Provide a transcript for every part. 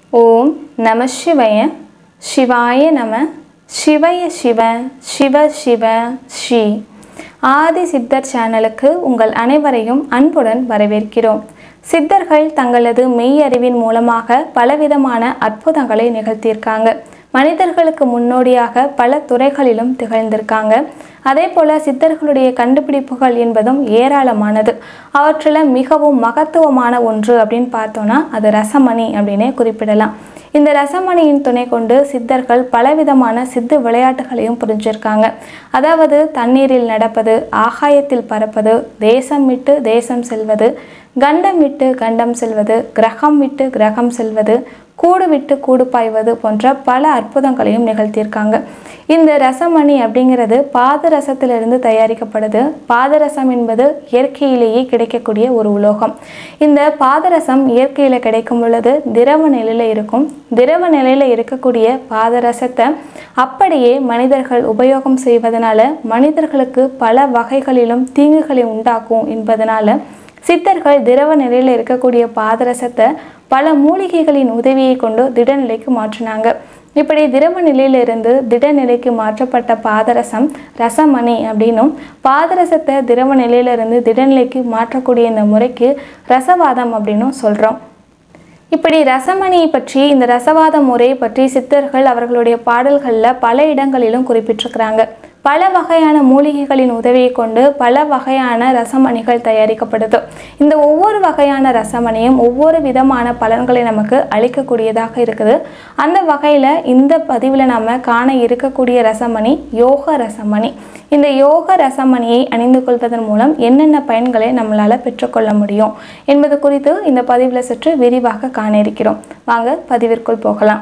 ஓம் நம சிவய சிவாய நம சிவய சிவ சிவ சிவ ஸ்ரீ ஆதி சித்தர் சேனலுக்கு உங்கள் அனைவரையும் அன்புடன் வரவேற்கிறோம் சித்தர்கள் தங்களது மெய்யறிவின் மூலமாக பலவிதமான அற்புதங்களை நிகழ்த்தியிருக்காங்க மனிதர்களுக்கு முன்னோடியாக பல துறைகளிலும் திகழ்ந்திருக்காங்க அதே போல சித்தர்களுடைய கண்டுபிடிப்புகள் என்பதும் ஏராளமானது அவற்றில் மிகவும் மகத்துவமான ஒன்று அப்படின்னு பார்த்தோன்னா அது ரசமணி அப்படின்னே குறிப்பிடலாம் இந்த ரசமணியின் துணை கொண்டு சித்தர்கள் பலவிதமான சித்து விளையாட்டுகளையும் புரிஞ்சிருக்காங்க அதாவது தண்ணீரில் நடப்பது ஆகாயத்தில் பறப்பது தேசம் விட்டு தேசம் செல்வது கண்டம் விட்டு கண்டம் செல்வது கிரகம் விட்டு கிரகம் செல்வது கூடு விட்டு கூடு பாய்வது போன்ற பல அற்புதங்களையும் நிகழ்த்தியிருக்காங்க இந்த ரசமணி அப்படிங்கிறது பாதரசத்திலிருந்து தயாரிக்கப்படுது பாதரசம் என்பது இயற்கையிலேயே கிடைக்கக்கூடிய ஒரு உலோகம் இந்த பாதரசம் இயற்கையில் கிடைக்கும் பொழுது திரவ நிலையில் இருக்கும் திரவ நிலையில் இருக்கக்கூடிய பாதரசத்தை அப்படியே மனிதர்கள் உபயோகம் செய்வதனால மனிதர்களுக்கு பல வகைகளிலும் தீங்குகளை உண்டாக்கும் என்பதனால சித்தர்கள் திரவ நிலையில் இருக்கக்கூடிய பாதரசத்தை பல மூலிகைகளின் உதவியை கொண்டு திடநிலைக்கு மாற்றினாங்க இப்படி திரவ நிலையிலிருந்து திடநிலைக்கு மாற்றப்பட்ட பாதரசம் ரசமணி அப்படின்னும் பாதரசத்தை திரவ நிலையிலிருந்து திடநிலைக்கு மாற்றக்கூடிய இந்த முறைக்கு ரசவாதம் அப்படின்னும் சொல்கிறோம் இப்படி ரசமணியை பற்றி இந்த ரசவாத முறை பற்றி சித்தர்கள் அவர்களுடைய பாடல்களில் பல இடங்களிலும் குறிப்பிட்டிருக்கிறாங்க பல வகையான மூலிகைகளின் உதவியை கொண்டு பல வகையான ரசமணிகள் தயாரிக்கப்படுது இந்த ஒவ்வொரு வகையான ரசமணியும் ஒவ்வொரு விதமான பலன்களை நமக்கு அளிக்கக்கூடியதாக இருக்குது அந்த வகையில் இந்த பதிவில் நாம் காண இருக்கக்கூடிய ரசமணி யோக ரசமணி இந்த யோக ரசமணியை அணிந்து கொள்வதன் மூலம் என்னென்ன பயன்களை நம்மளால் பெற்றுக்கொள்ள முடியும் என்பது குறித்து இந்த பதிவில் சற்று விரிவாக காண இருக்கிறோம் வாங்க பதிவிற்குள் போகலாம்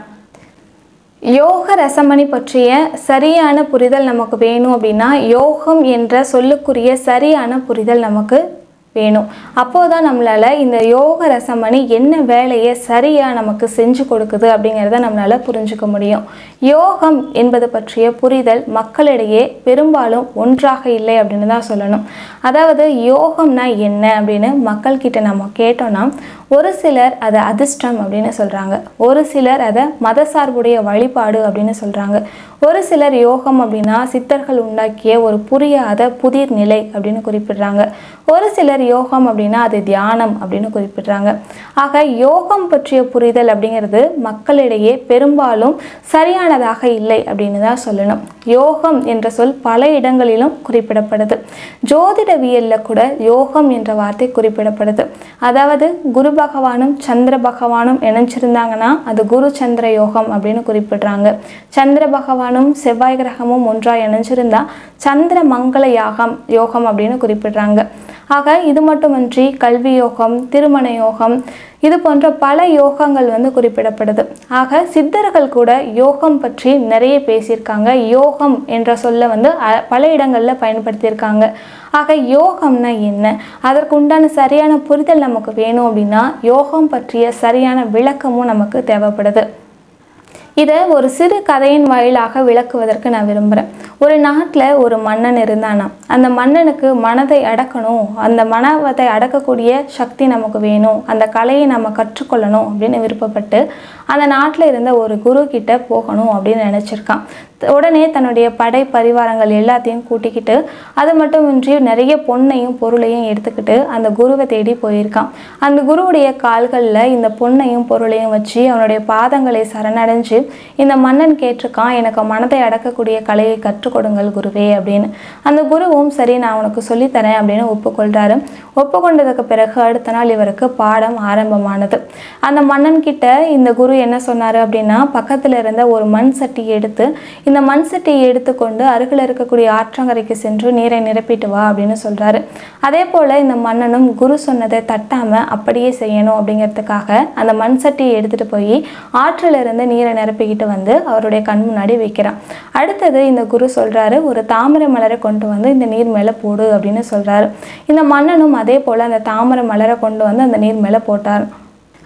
யோக ரசமணி பற்றிய சரியான புரிதல் நமக்கு வேணும் அப்படின்னா யோகம் என்ற சொல்லுக்குரிய சரியான புரிதல் நமக்கு வேணும் அப்போதான் நம்மளால் இந்த யோக ரசமணி என்ன வேலையை சரியாக நமக்கு செஞ்சு கொடுக்குது அப்படிங்கிறத நம்மளால் புரிஞ்சுக்க முடியும் யோகம் என்பது பற்றிய புரிதல் மக்களிடையே பெரும்பாலும் ஒன்றாக இல்லை அப்படின்னு தான் சொல்லணும் அதாவது யோகம்னா என்ன அப்படின்னு மக்கள்கிட்ட நம்ம கேட்டோம்னா ஒரு சிலர் அதை அதிர்ஷ்டம் அப்படின்னு சொல்கிறாங்க ஒரு சிலர் அதை மதசார்புடைய வழிபாடு அப்படின்னு சொல்கிறாங்க ஒரு சிலர் யோகம் அப்படின்னா சித்தர்கள் உண்டாக்கிய ஒரு புரியாத புதிர் நிலை அப்படின்னு குறிப்பிடுறாங்க ஒரு சிலர் யோகம் அப்படின்னா அது தியானம் அப்படின்னு குறிப்பிடுறாங்க ஆக யோகம் பற்றிய புரிதல் அப்படிங்கிறது மக்களிடையே பெரும்பாலும் சரியானதாக இல்லை அப்படின்னு தான் சொல்லணும் யோகம் என்ற சொல் பல இடங்களிலும் குறிப்பிடப்படுது ஜோதிடவியலில் கூட யோகம் என்ற வார்த்தை குறிப்பிடப்படுது அதாவது குரு பகவானும் சந்திர பகவானும் இணைஞ்சிருந்தாங்கன்னா அது குரு சந்திர யோகம் அப்படின்னு குறிப்பிடுறாங்க சந்திர பகவானும் செவ்வாய் கிரகமும் ஒன்றாக இணைஞ்சிருந்தா சந்திர மங்கள யாகம் யோகம் அப்படின்னு குறிப்பிடுறாங்க ஆக இது மட்டுமின்றி கல்வி யோகம் திருமண யோகம் இது போன்ற பல யோகங்கள் வந்து குறிப்பிடப்படுது ஆக சித்தர்கள் கூட யோகம் பற்றி நிறைய பேசியிருக்காங்க யோகம் என்ற சொல்ல வந்து அ- பல இடங்களில் பயன்படுத்தியிருக்காங்க ஆக யோகம்னா என்ன அதற்கு உண்டான சரியான புரிதல் நமக்கு வேணும் அப்படின்னா யோகம் பற்றிய சரியான விளக்கமும் நமக்கு தேவைப்படுது இதை ஒரு சிறு கதையின் வாயிலாக விளக்குவதற்கு நான் விரும்புகிறேன் ஒரு நாட்டில் ஒரு மன்னன் இருந்தானா அந்த மன்னனுக்கு மனதை அடக்கணும் அந்த மனதை அடக்கக்கூடிய சக்தி நமக்கு வேணும் அந்த கலையை நம்ம கற்றுக்கொள்ளணும் அப்படின்னு விருப்பப்பட்டு அந்த நாட்டில் இருந்த ஒரு குரு கிட்ட போகணும் அப்படின்னு நினச்சிருக்கான் உடனே தன்னுடைய படை பரிவாரங்கள் எல்லாத்தையும் கூட்டிக்கிட்டு அது மட்டுமின்றி நிறைய பொன்னையும் பொருளையும் எடுத்துக்கிட்டு அந்த குருவை தேடி போயிருக்கான் அந்த குருவுடைய கால்களில் இந்த பொன்னையும் பொருளையும் வச்சு அவனுடைய பாதங்களை சரணடைஞ்சு இந்த மன்னன் கேட்டிருக்கான் எனக்கு மனதை அடக்கக்கூடிய கலையை கற்றுக் கொடுங்கள் குருவே அப்படின்னு அந்த குருவும் சரி நான் உனக்கு சொல்லித்தரேன் அப்படின்னு ஒப்புக்கொள்கிறாரு ஒப்புக்கொண்டதுக்கு பிறகு அடுத்த நாள் இவருக்கு பாடம் ஆரம்பமானது அந்த மன்னன் கிட்ட இந்த குரு என்ன சொன்னார் அப்படின்னா பக்கத்தில் இருந்த ஒரு மண் சட்டி எடுத்து இந்த மண் சட்டியை எடுத்துக்கொண்டு அருகில் இருக்கக்கூடிய ஆற்றங்கரைக்கு சென்று நீரை நிரப்பிட்டு வா அப்படின்னு சொல்கிறாரு அதே போல் இந்த மன்னனும் குரு சொன்னதை தட்டாமல் அப்படியே செய்யணும் அப்படிங்கிறதுக்காக அந்த மண் சட்டியை எடுத்துகிட்டு போய் ஆற்றில் இருந்து நீரை நிரப்பிக்கிட்டு வந்து அவருடைய கண் முன்னாடி வைக்கிறான் அடுத்தது இந்த குரு சொல்கிறாரு ஒரு தாமரை மலரை கொண்டு வந்து இந்த நீர் மேலே போடு அப்படின்னு சொல்கிறாரு இந்த மன்னனும் அதே போல் அந்த தாமரை மலரை கொண்டு வந்து அந்த நீர் மேலே போட்டார்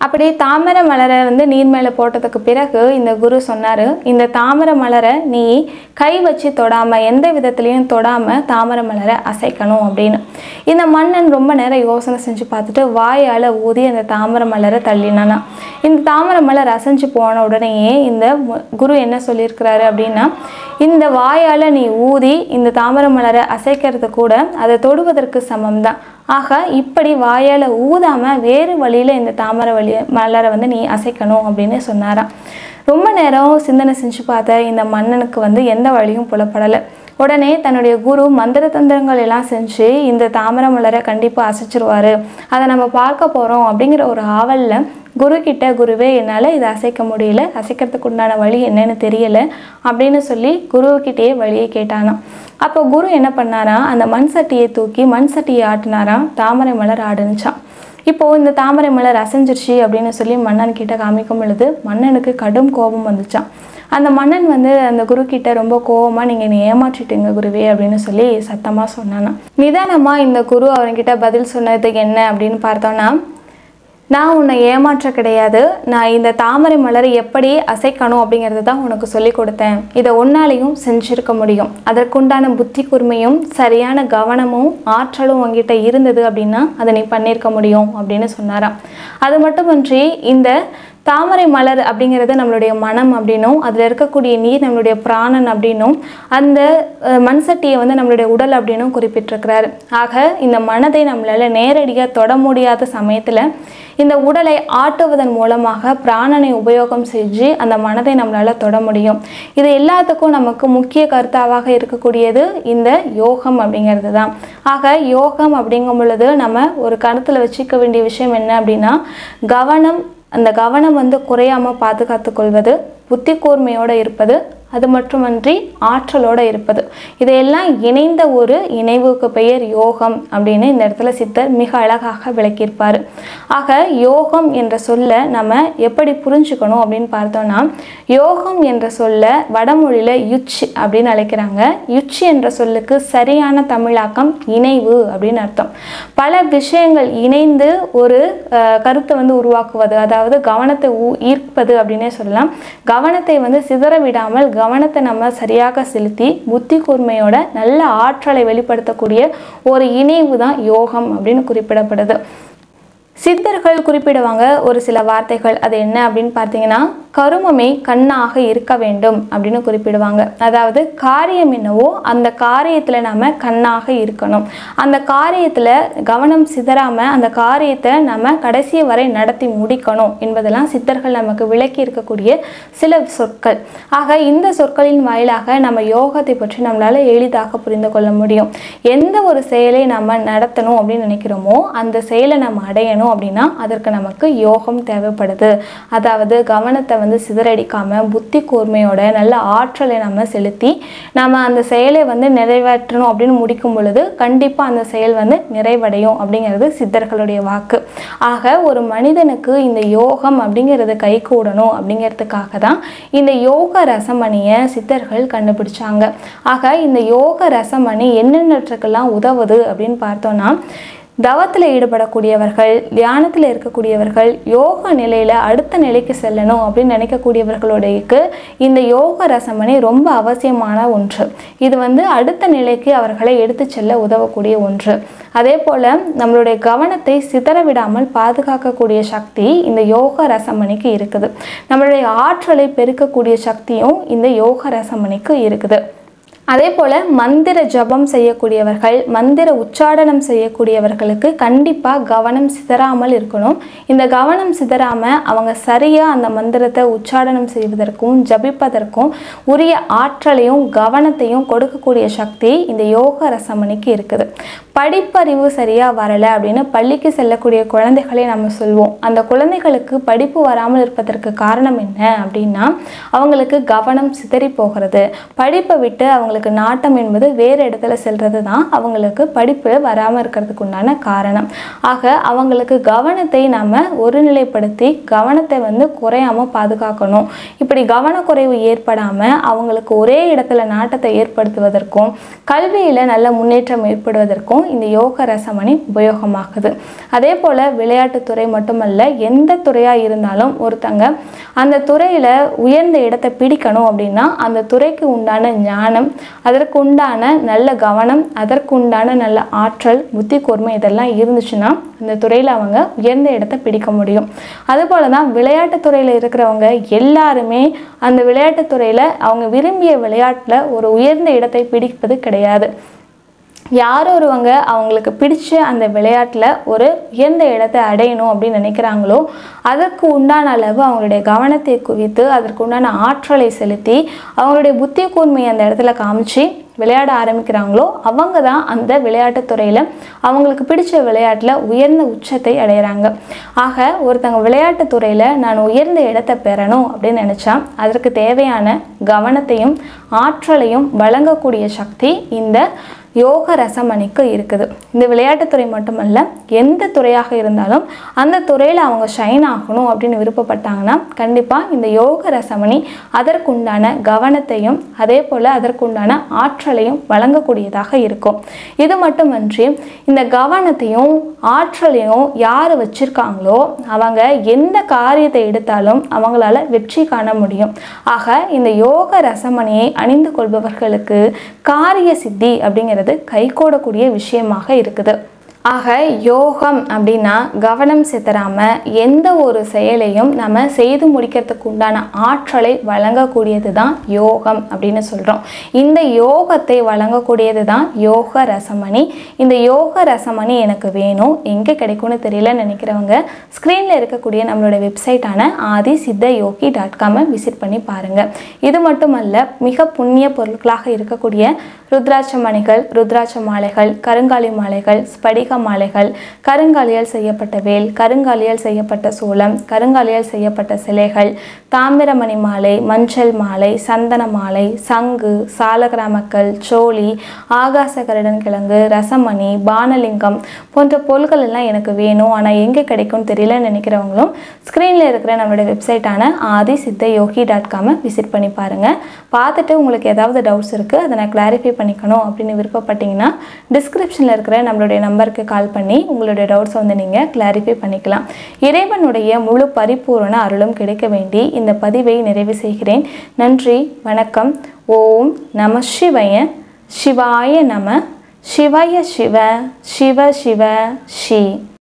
அப்படி தாமரை மலரை வந்து நீர் மேலே போட்டதுக்கு பிறகு இந்த குரு சொன்னார் இந்த தாமரை மலரை நீ கை வச்சு தொடாமல் எந்த விதத்துலேயும் தொடாமல் தாமரை மலரை அசைக்கணும் அப்படின்னு இந்த மன்னன் ரொம்ப நேரம் யோசனை செஞ்சு பார்த்துட்டு வாயால் ஊதி அந்த தாமரை மலரை தள்ளினானா இந்த தாமரை மலர் அசைஞ்சு போன உடனேயே இந்த மு- குரு என்ன சொல்லியிருக்கிறாரு அப்படின்னா இந்த வாயால் நீ ஊதி இந்த தாமரை மலரை அசைக்கிறது கூட அதை தொடுவதற்கு சமம் தான் ஆக இப்படி வாயால் ஊதாமல் வேறு வழியில் இந்த தாமரை வழி மலரை வந்து நீ அசைக்கணும் அப்படின்னு சொன்னாராம் ரொம்ப நேரம் சிந்தனை செஞ்சு பார்த்த இந்த மன்னனுக்கு வந்து எந்த வழியும் புலப்படலை உடனே தன்னுடைய குரு மந்திர தந்திரங்கள் எல்லாம் செஞ்சு இந்த தாமரை மலரை கண்டிப்பாக அசைச்சிருவாரு அதை நம்ம பார்க்க போகிறோம் அப்படிங்கிற ஒரு ஆவலில் குரு கிட்ட குருவே என்னால் இதை அசைக்க முடியல அசைக்கிறதுக்கு உண்டான வழி என்னன்னு தெரியல அப்படின்னு சொல்லி குருவுக்கிட்டேயே வழியை கேட்டானாம் அப்போ குரு என்ன பண்ணாரா அந்த மண் சட்டியை தூக்கி மண் சட்டியை ஆட்டினாராம் தாமரை மலர் ஆடுனுச்சான் இப்போது இந்த தாமரை மலர் அசைஞ்சிருச்சு அப்படின்னு சொல்லி மன்னன் கிட்ட காமிக்கும் பொழுது மன்னனுக்கு கடும் கோபம் வந்துச்சான் அந்த மன்னன் வந்து அந்த குரு கிட்ட ரொம்ப கோவமா நீங்கள் என்னை ஏமாற்றிட்டீங்க குருவே அப்படின்னு சொல்லி சத்தமாக சொன்னானா நிதானமாக இந்த குரு அவன்கிட்ட பதில் சொன்னது என்ன அப்படின்னு பார்த்தோன்னா நான் உன்னை ஏமாற்ற கிடையாது நான் இந்த தாமரை மலரை எப்படி அசைக்கணும் அப்படிங்கிறது தான் உனக்கு சொல்லி கொடுத்தேன் இதை ஒன்னாலையும் செஞ்சிருக்க முடியும் அதற்குண்டான புத்தி கூர்மையும் சரியான கவனமும் ஆற்றலும் உங்ககிட்ட இருந்தது அப்படின்னா அதை நீ பண்ணியிருக்க முடியும் அப்படின்னு சொன்னாராம் அது மட்டுமன்றி இந்த தாமரை மலர் அப்படிங்கிறது நம்மளுடைய மனம் அப்படின்னும் அதில் இருக்கக்கூடிய நீர் நம்மளுடைய பிராணன் அப்படின்னும் அந்த அஹ், மண் சட்டியை வந்து நம்மளுடைய உடல் அப்படின்னும் குறிப்பிட்டிருக்கிறாரு ஆக இந்த மனதை நம்மளால் நேரடியாக தொட முடியாத சமயத்தில் இந்த உடலை ஆட்டுவதன் மூலமாக பிராணனை உபயோகம் செஞ்சு அந்த மனதை நம்மளால் தொட முடியும் இது எல்லாத்துக்கும் நமக்கு முக்கிய கருத்தாவாக இருக்கக்கூடியது இந்த யோகம் அப்படிங்கிறது தான் ஆக யோகம் அப்படிங்கும் பொழுது நம்ம ஒரு கருத்தில் வச்சுக்க வேண்டிய விஷயம் என்ன அப்படின்னா கவனம் அந்த கவனம் வந்து குறையாமல் பாதுகாத்து கொள்வது புத்தி கூர்மையோடு இருப்பது அது மட்டுமன்றி ஆற்றலோடு இருப்பது இதையெல்லாம் இணைந்த ஒரு இணைவுக்கு பெயர் யோகம் அப்படின்னு இந்த இடத்துல சித்தர் மிக அழகாக விளக்கியிருப்பார் ஆக யோகம் என்ற சொல்ல நம்ம எப்படி புரிஞ்சுக்கணும் அப்படின்னு பார்த்தோம்னா யோகம் என்ற சொல்ல வடமொழியில் யுச்சி அப்படின்னு அழைக்கிறாங்க யுச்சி என்ற சொல்லுக்கு சரியான தமிழாக்கம் இணைவு அப்படின்னு அர்த்தம் பல விஷயங்கள் இணைந்து ஒரு அஹ், கருத்தை வந்து உருவாக்குவது அதாவது கவனத்தை ஊ- ஈர்ப்பது அப்படின்னே சொல்லலாம் கவனத்தை வந்து சிதற விடாமல் கவனத்தை நம்ம சரியாக செலுத்தி புத்தி கூர்மையோட நல்ல ஆற்றலை வெளிப்படுத்தக்கூடிய ஒரு இணைவு தான் யோகம் அப்படின்னு குறிப்பிடப்படுது சித்தர்கள் குறிப்பிடுவாங்க ஒரு சில வார்த்தைகள் அது என்ன அப்படின்னு பார்த்தீங்கன்னா கருமமே கண்ணாக இருக்க வேண்டும் அப்படின்னு குறிப்பிடுவாங்க அதாவது காரியம் என்னவோ அந்த காரியத்தில் நம்ம கண்ணாக இருக்கணும் அந்த காரியத்தில் கவனம் சிதறாம அந்த காரியத்தை நம்ம கடைசி வரை நடத்தி முடிக்கணும் என்பதெல்லாம் சித்தர்கள் நமக்கு விளக்கி இருக்கக்கூடிய சில சொற்கள் ஆக இந்த சொற்களின் வாயிலாக நம்ம யோகத்தை பற்றி நம்மளால எளிதாக புரிந்து கொள்ள முடியும் எந்த ஒரு செயலை நம்ம நடத்தணும் அப்படின்னு நினைக்கிறோமோ அந்த செயலை நம்ம அடையணும் அப்படின்னா அதற்கு நமக்கு யோகம் தேவைப்படுது அதாவது கவனத்தை வந்து சிதறடிக்காம புத்தி கூர்மையோட நல்ல ஆற்றலை நம்ம செலுத்தி நம்ம அந்த செயலை வந்து நிறைவேற்றணும் அப்படின்னு முடிக்கும் பொழுது கண்டிப்பாக அந்த செயல் வந்து நிறைவடையும் அப்படிங்கிறது சித்தர்களுடைய வாக்கு ஆக ஒரு மனிதனுக்கு இந்த யோகம் அப்படிங்கிறது கை கூடணும் அப்படிங்கிறதுக்காக தான் இந்த யோக ரசமணியை சித்தர்கள் கண்டுபிடிச்சாங்க ஆக இந்த யோக ரசமணி என்னென்னற்றுக்கெல்லாம் உதவுது அப்படின்னு பார்த்தோன்னா தவத்தில் ஈடுபடக்கூடியவர்கள் தியானத்தில் இருக்கக்கூடியவர்கள் யோக நிலையில் அடுத்த நிலைக்கு செல்லணும் அப்படின்னு நினைக்கக்கூடியவர்களுடையக்கு இந்த யோக ரசமணி ரொம்ப அவசியமான ஒன்று இது வந்து அடுத்த நிலைக்கு அவர்களை எடுத்து செல்ல உதவக்கூடிய ஒன்று அதே போல் நம்மளுடைய கவனத்தை சிதற விடாமல் பாதுகாக்கக்கூடிய சக்தி இந்த யோக ரசமணிக்கு இருக்குது நம்மளுடைய ஆற்றலை பெருக்கக்கூடிய சக்தியும் இந்த யோக ரசமணிக்கு இருக்குது அதே போல் மந்திர ஜபம் செய்யக்கூடியவர்கள் மந்திர உச்சாடனம் செய்யக்கூடியவர்களுக்கு கண்டிப்பாக கவனம் சிதறாமல் இருக்கணும் இந்த கவனம் சிதறாமல் அவங்க சரியாக அந்த மந்திரத்தை உச்சாடனம் செய்வதற்கும் ஜபிப்பதற்கும் உரிய ஆற்றலையும் கவனத்தையும் கொடுக்கக்கூடிய சக்தி இந்த யோக ரசமணிக்கு இருக்குது படிப்பறிவு சரியாக வரலை அப்படின்னு பள்ளிக்கு செல்லக்கூடிய குழந்தைகளை நம்ம சொல்வோம் அந்த குழந்தைகளுக்கு படிப்பு வராமல் இருப்பதற்கு காரணம் என்ன அப்படின்னா அவங்களுக்கு கவனம் சிதறி போகிறது படிப்பை விட்டு அவங்களுக்கு நாட்டம் என்பது வேறு இடத்துல செல்றது தான் அவங்களுக்கு படிப்பு வராமல் இருக்கிறதுக்கு உண்டான காரணம் ஆக அவங்களுக்கு கவனத்தை நம்ம ஒருநிலைப்படுத்தி கவனத்தை வந்து குறையாம பாதுகாக்கணும் இப்படி கவனக்குறைவு ஏற்படாமல் அவங்களுக்கு ஒரே இடத்துல நாட்டத்தை ஏற்படுத்துவதற்கும் கல்வியில் நல்ல முன்னேற்றம் ஏற்படுவதற்கும் இந்த யோக ரசமணி உபயோகமாகுது அதே போல் விளையாட்டுத்துறை மட்டுமல்ல எந்த துறையாக இருந்தாலும் ஒருத்தங்க அந்த துறையில் உயர்ந்த இடத்தை பிடிக்கணும் அப்படின்னா அந்த துறைக்கு உண்டான ஞானம் அதற்கு உண்டான நல்ல கவனம் அதற்கு உண்டான நல்ல ஆற்றல் புத்தி கூர்மை இதெல்லாம் இருந்துச்சுன்னா இந்த துறையில் அவங்க உயர்ந்த இடத்தை பிடிக்க முடியும் அதுபோல தான் விளையாட்டுத் துறையில் இருக்கிறவங்க எல்லாருமே அந்த விளையாட்டுத் துறையில் அவங்க விரும்பிய விளையாட்டில் ஒரு உயர்ந்த இடத்தை பிடிப்பது கிடையாது யார் ஒருவங்க அவங்களுக்கு பிடிச்ச அந்த விளையாட்டில் ஒரு உயர்ந்த இடத்தை அடையணும் அப்படின்னு நினைக்கிறாங்களோ அதற்கு உண்டான அளவு அவங்களுடைய கவனத்தை குவித்து அதற்கு உண்டான ஆற்றலை செலுத்தி அவங்களுடைய புத்தி கூர்மையை அந்த இடத்துல காமிச்சு விளையாட ஆரம்பிக்கிறாங்களோ அவங்க தான் அந்த விளையாட்டுத் துறையில் அவங்களுக்கு பிடிச்ச விளையாட்டில் உயர்ந்த உச்சத்தை அடையிறாங்க ஆக ஒருத்தங்க விளையாட்டுத் துறையில் நான் உயர்ந்த இடத்தை பெறணும் அப்படின்னு நினச்சா அதற்கு தேவையான கவனத்தையும் ஆற்றலையும் வழங்கக்கூடிய சக்தி இந்த யோக ரசமணிக்கு இருக்குது இந்த விளையாட்டுத்துறை மட்டுமல்ல எந்த துறையாக இருந்தாலும் அந்த துறையில் அவங்க ஷைன் ஆகணும் அப்படின்னு விருப்பப்பட்டாங்கன்னா கண்டிப்பாக இந்த யோக ரசமணி அதற்குண்டான கவனத்தையும் அதே போல் அதற்குண்டான ஆற்றலையும் வழங்கக்கூடியதாக இருக்கும் இது மட்டுமன்றி இந்த கவனத்தையும் ஆற்றலையும் யார் வச்சிருக்காங்களோ அவங்க எந்த காரியத்தை எடுத்தாலும் அவங்களால வெற்றி காண முடியும் ஆக இந்த யோக ரசமணியை அணிந்து கொள்பவர்களுக்கு காரிய சித்தி அப்படிங்கிறது கைகூடக்கூடிய விஷயமாக இருக்குது ஆக யோகம் அப்படின்னா கவனம் சிதறாம எந்த ஒரு செயலையும் நம்ம செய்து முடிக்கிறதுக்கு உண்டான ஆற்றலை வழங்கக்கூடியது தான் யோகம் அப்படின்னு சொல்கிறோம் இந்த யோகத்தை வழங்கக்கூடியது தான் யோக ரசமணி இந்த யோக ரசமணி எனக்கு வேணும் எங்கே கிடைக்கும்னு தெரியலன்னு நினைக்கிறவங்க ஸ்க்ரீனில் இருக்கக்கூடிய நம்மளோட வெப்சைட்டான ஆதி சித்த யோகி டாட் காமை விசிட் பண்ணி பாருங்கள் இது மட்டுமல்ல மிக புண்ணிய பொருட்களாக இருக்கக்கூடிய ருத்ராட்ச மணிகள் ருத்ராட்ச மாலைகள் கருங்காலி மாலைகள் ஸ்படிக மாலைகள் கருங்காலியால் செய்யப்பட்ட வேல் கருங்காலியால் செய்யப்பட்ட சூளம் கருங்காலியால் செய்யப்பட்ட சிலைகள் தாமிரமணி மாலை மஞ்சள் மாலை சந்தன மாலை சங்கு சாலகிராமக்கல் சோழி ஆகாச கருடன் கிழங்கு ரசமணி பானலிங்கம் போன்ற பொருட்கள் எல்லாம் எனக்கு வேணும் ஆனால் எங்கே கிடைக்கும்னு தெரியலன்னு நினைக்கிறவங்களும் ஸ்க்ரீனில் இருக்கிற நம்மளோட வெப்சைட்டான ஆதி சித்த யோகி டாட் காமை விசிட் பண்ணி பாருங்கள் பார்த்துட்டு உங்களுக்கு ஏதாவது டவுட்ஸ் இருக்குது அதை நான் கிளாரிஃபை பண்ணிக்கணும் அப்படின்னு விருப்பப்பட்டீங்கன்னா டிஸ்கிரிப்ஷனில் இருக்கிற நம்மளுடைய நம்பருக்கு கால் பண்ணி உங்களுடைய டவுட்ஸ் வந்து நீங்கள் கிளாரிஃபை பண்ணிக்கலாம் இறைவனுடைய முழு பரிபூரண அருளும் கிடைக்க வேண்டி இந்த பதிவை நிறைவு செய்கிறேன் நன்றி வணக்கம் ஓம் நம சிவய சிவாய நம சிவய சிவ சிவ சிவ ஷி